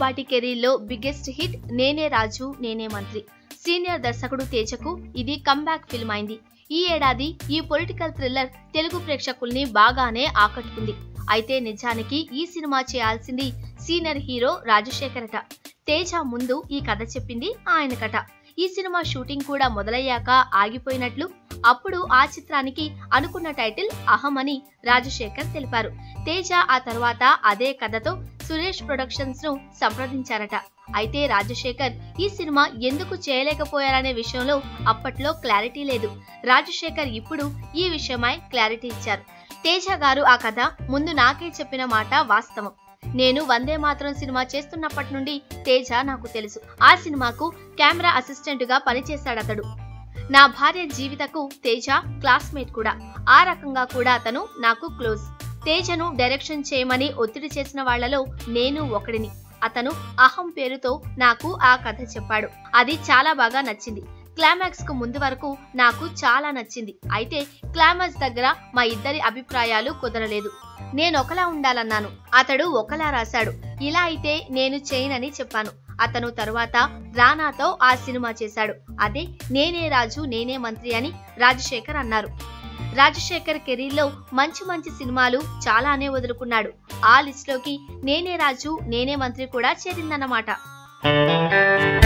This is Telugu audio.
బోయపాటి కెరీర్లో బిగ్గెస్ట్ హిట్ నేనే రాజు నేనే మంత్రి సీనియర్ దర్శకుడు తేజకు ఇది కంబ్యాక్ ఫిల్మ్ అయింది ఈ ఏడాది ఈ పొలిటికల్ థ్రిల్లర్ తెలుగు ప్రేక్షకుల్ని బాగానే ఆకట్టుకుంది అయితే నిజానికి ఈ సినిమా చేయాల్సింది సీనియర్ హీరో రాజశేఖరట తేజ ముందు ఈ కథ చెప్పింది ఆయనకట ఈ సినిమా షూటింగ్ కూడా మొదలయ్యాక ఆగిపోయినట్లు అప్పుడు ఆ చిత్రానికి అనుకున్న టైటిల్ అహం అని రాజశేఖర్ తెలిపారు తేజ ఆ తర్వాత అదే కథతో సురేష్ ప్రొడక్షన్స్ ను సంప్రదించారట అయితే రాజశేఖర్ ఈ సినిమా ఎందుకు చేయలేకపోయారనే విషయంలో అప్పట్లో క్లారిటీ లేదు రాజశేఖర్ ఇప్పుడు ఈ విషయమై క్లారిటీ ఇచ్చారు తేజ గారు ఆ కథ ముందు నాకే చెప్పిన మాట వాస్తవం నేను వందే మాత్రం సినిమా చేస్తున్నప్పటి నుండి తేజ నాకు తెలుసు ఆ సినిమాకు కెమెరా అసిస్టెంట్ గా పనిచేశాడతడు నా భార్య జీవితకు తేజ క్లాస్మేట్ కూడా ఆ రకంగా కూడా అతను నాకు క్లోజ్ తేజను డైరెక్షన్ చేయమని ఒత్తిడి చేసిన వాళ్లలో నేను ఒకడిని అతను అహం పేరుతో నాకు ఆ కథ చెప్పాడు అది చాలా బాగా నచ్చింది క్లైమాక్స్ కు ముందు వరకు నాకు చాలా నచ్చింది అయితే క్లైమాక్స్ దగ్గర మా ఇద్దరి అభిప్రాయాలు కుదరలేదు నేను ఒకలా ఉండాలన్నాను అతడు ఒకలా రాశాడు ఇలా అయితే నేను చేయనని చెప్పాను అతను తరువాత రానాతో ఆ సినిమా చేశాడు అదే నేనే రాజు నేనే మంత్రి అని రాజశేఖర్ అన్నారు రాజశేఖర్ కెరీర్లో మంచి మంచి సినిమాలు చాలానే వదులుకున్నాడు ఆ లిస్టులోకి నేనే రాజు నేనే మంత్రి కూడా చేరిందన్నమాట